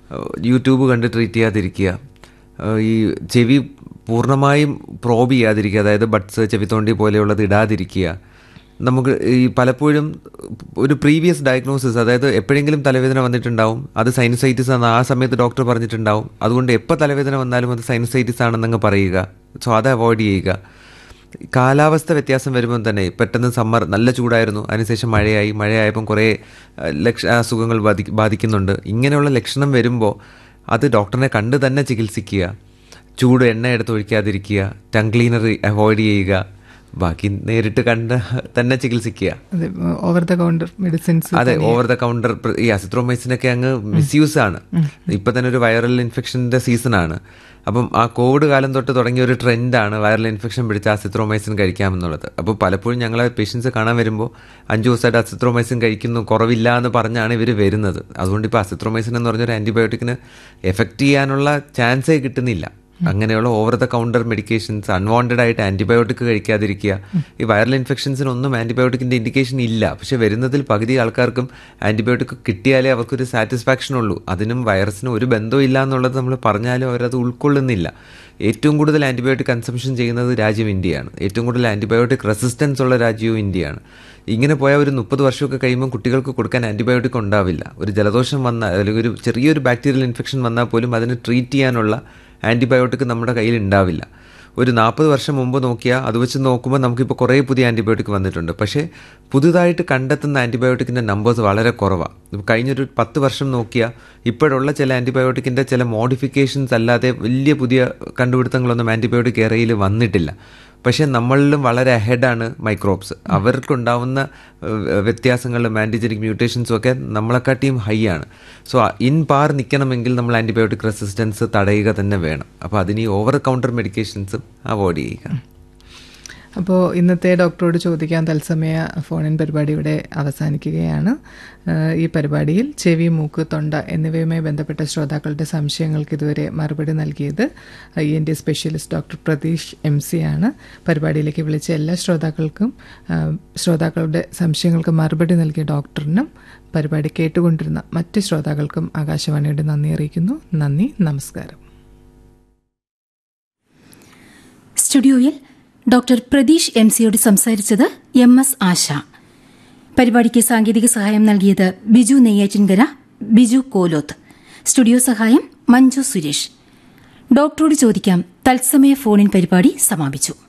ഏഹ് YouTube കണ്ട് treat ചെയ്യാതിരിക്കുക ഏഹ് ഈ ചെവി പൂർണ്ണമായും പ്രോബ് ചെയ്യാതിരിക്കുക അതായത് ബഡ്സ് ചെവിത്തോണ്ടി പോലെയുള്ളത് ഇടാതിരിക്കുക നമുക്ക് ഈ പലപ്പോഴും ഒരു പ്രീവിയസ് ഡയഗ്നോസിസ് അതായത് എപ്പോഴെങ്കിലും തലവേദന വന്നിട്ടുണ്ടാവും അത് സൈനസൈറ്റിസ് ആണ് ആ സമയത്ത് ഡോക്ടർ പറഞ്ഞിട്ടുണ്ടാവും അതുകൊണ്ട് എപ്പോൾ തലവേദന വന്നാലും അത് സൈനസൈറ്റിസ് ആണെന്നങ്ങ് പറയുക സോ അത് അവോയ്ഡ് ചെയ്യുക കാലാവസ്ഥ വ്യത്യാസം വരുമ്പോൾ തന്നെ പെട്ടെന്ന് സമ്മർ നല്ല ചൂടായിരുന്നു അതിനുശേഷം മഴയായി മഴയായപ്പം കുറേ അഹ്, ലക്ഷ അസുഖങ്ങൾ ബാധി ബാധിക്കുന്നുണ്ട് ഇങ്ങനെയുള്ള ലക്ഷണം വരുമ്പോൾ അത് ഡോക്ടറിനെ കണ്ട് തന്നെ ചികിത്സിക്കുക ചൂട് എണ്ണ എടുത്ത് ഒഴിക്കാതിരിക്കുക ടങ് ക്ലീനർ അവോയ്ഡ് ചെയ്യുക ബാക്കി നേരിട്ട് കണ്ട് തന്നെ ചികിത്സിക്കുക അതെ ഓവർ ദ കൗണ്ടർ മെഡിസിൻസ് അതെ ഓവർ ദ കൗണ്ടർ ഈ അസിത്രോമൈസിനൊക്കെ അങ്ങ് മിസ്യൂസ് ആണ് ഇപ്പൊ തന്നെ ഒരു വൈറൽ ഇൻഫെക്ഷന്റെ സീസൺ ആണ് അപ്പം ആ കോവിഡ് കാലം തൊട്ട് തുടങ്ങിയ ഒരു ട്രെൻഡാണ് വൈറൽ ഇൻഫെക്ഷൻ പിടിച്ച അസിത്രോമൈസിൻ കഴിക്കാമെന്നുള്ളത് അപ്പോൾ പലപ്പോഴും ഞങ്ങളെ പേഷ്യൻസ് കാണാൻ വരുമ്പോൾ അഞ്ച് ദിവസമായിട്ട് അസിത്രോമൈസിൻ കഴിക്കുന്നു കുറവില്ല എന്ന് പറഞ്ഞാണ് ഇവർ വരുന്നത് അതുകൊണ്ട് ഇപ്പോൾ അസിത്രോമൈസിൻ എന്ന് പറഞ്ഞൊരു ആന്റിബയോട്ടിക്കിന് എഫക്റ്റ് ചെയ്യാനുള്ള ചാൻസേ കിട്ടുന്നില്ല അങ്ങനെയുള്ള over the counter medications unwanted ആയിട്ട് ആന്റിബയോട്ടിക് കഴിക്കാതിരിക്കുക ഈ വൈറൽ ഇൻഫെക്ഷൻസിനൊന്നും ആന്റിബയോട്ടിക്കിന്റെ ഇൻഡിക്കേഷൻ ഇല്ല പക്ഷെ വരുന്നതിൽ പകുതി ആൾക്കാർക്കും ആന്റിബയോട്ടിക് കിട്ടിയാലേ അവർക്കൊരു സാറ്റിസ്ഫാക്ഷൻ ഉള്ളൂ അതിനും വൈറസിനും ഒരു ബന്ധവും ഇല്ല എന്നുള്ളത് നമ്മൾ പറഞ്ഞാലും അവരത് ഉൾക്കൊള്ളുന്നില്ല ഏറ്റവും കൂടുതൽ ആന്റിബയോട്ടിക് കൺസംഷൻ ചെയ്യുന്നത് രാജ്യം ഇന്ത്യയാണ് ഏറ്റവും കൂടുതൽ ആന്റിബയോട്ടിക് റെസിസ്റ്റൻസ് ഉള്ള രാജ്യവും ഇന്ത്യയാണ് ഇങ്ങനെ പോയാൽ ഒരു മുപ്പത് വർഷമൊക്കെ കഴിയുമ്പോൾ കുട്ടികൾക്ക് കൊടുക്കാൻ ആന്റിബയോട്ടിക് ഉണ്ടാവില്ല ഒരു ജലദോഷം വന്നാൽ അല്ലെങ്കിൽ ഒരു ചെറിയൊരു ബാക്ടീരിയൽ ഇൻഫെക്ഷൻ വന്നാൽ പോലും അതിനെ ട്രീറ്റ് ചെയ്യാനുള്ള ആൻറ്റിബയോട്ടിക് നമ്മുടെ കയ്യിൽ ഉണ്ടാവില്ല ഒരു നാൽപ്പത് വർഷം മുമ്പ് നോക്കിയാൽ അത് വെച്ച് നോക്കുമ്പോൾ നമുക്കിപ്പോൾ കുറേ പുതിയ ആൻറ്റിബയോട്ടിക് വന്നിട്ടുണ്ട് പക്ഷേ പുതുതായിട്ട് കണ്ടെത്തുന്ന ആൻറ്റിബയോട്ടിക്കിൻ്റെ നമ്പേഴ്സ് വളരെ കുറവാണ് ഇപ്പോൾ കഴിഞ്ഞൊരു പത്ത് വർഷം നോക്കിയാൽ ഇപ്പോഴുള്ള ചില ആൻറ്റിബയോട്ടിക്കിൻ്റെ ചില മോഡിഫിക്കേഷൻസ് അല്ലാതെ വലിയ പുതിയ കണ്ടുപിടുത്തങ്ങളൊന്നും ആൻറ്റിബയോട്ടിക് ഏറയിൽ വന്നിട്ടില്ല പക്ഷേ നമ്മളിലും വളരെ അഹെഡാണ് മൈക്രോബ്സ് അവർക്കുണ്ടാവുന്ന ഏഹ്, വ്യത്യാസങ്ങളും ആൻറ്റിജനിക് മ്യൂട്ടേഷൻസും ഒക്കെ നമ്മളെക്കാട്ടിയും ഹൈ ആണ് സോ ഇൻ പാർ നിൽക്കണമെങ്കിൽ നമ്മൾ ആൻറ്റിബയോട്ടിക് റെസിസ്റ്റൻസ് തടയുക തന്നെ വേണം അപ്പോൾ അതിന് ഈ ഓവർ കൗണ്ടർ മെഡിക്കേഷൻസും അവോയ്ഡ് ചെയ്യുക അപ്പോൾ ഇന്നത്തെ ഡോക്ടറോട് ചോദിക്കാൻ തത്സമയ ഫോണിൻ പരിപാടി ഇവിടെ അവസാനിക്കുകയാണ് ഏഹ് ഈ പരിപാടിയിൽ ചെവി മൂക്ക് തൊണ്ട എന്നിവയുമായി ബന്ധപ്പെട്ട ശ്രോതാക്കളുടെ സംശയങ്ങൾക്ക് ഇതുവരെ മറുപടി നൽകിയത് E N T specialist doctor Pratheesh M C ആണ് പരിപാടിയിലേക്ക് വിളിച്ച എല്ലാ ശ്രോതാക്കൾക്കും ഏഹ് ശ്രോതാക്കളുടെ സംശയങ്ങൾക്ക് മറുപടി നൽകിയ ഡോക്ടറിനും പരിപാടി കേട്ടുകൊണ്ടിരുന്ന മറ്റ് ശ്രോതാക്കൾക്കും ആകാശവാണിയുടെ നന്ദി അറിയിക്കുന്നു നന്ദി നമസ്കാരം സ്റ്റുഡിയോയിൽ ഡോക്ടർ പ്രതീഷ് എം സിയോട് സംസാരിച്ചത് എം എസ് ആശ പരിപാടിക്ക് സാങ്കേതിക സഹായം നൽകിയത് ബിജു നെയ്യാറ്റിൻകര ബിജു കോലോത്ത് സ്റ്റുഡിയോ സഹായം മഞ്ജു സുരേഷ് ഡോക്ടറോട് ചോദിക്കാം തത്സമയ ഫോണിൻ പരിപാടി സമാപിച്ചു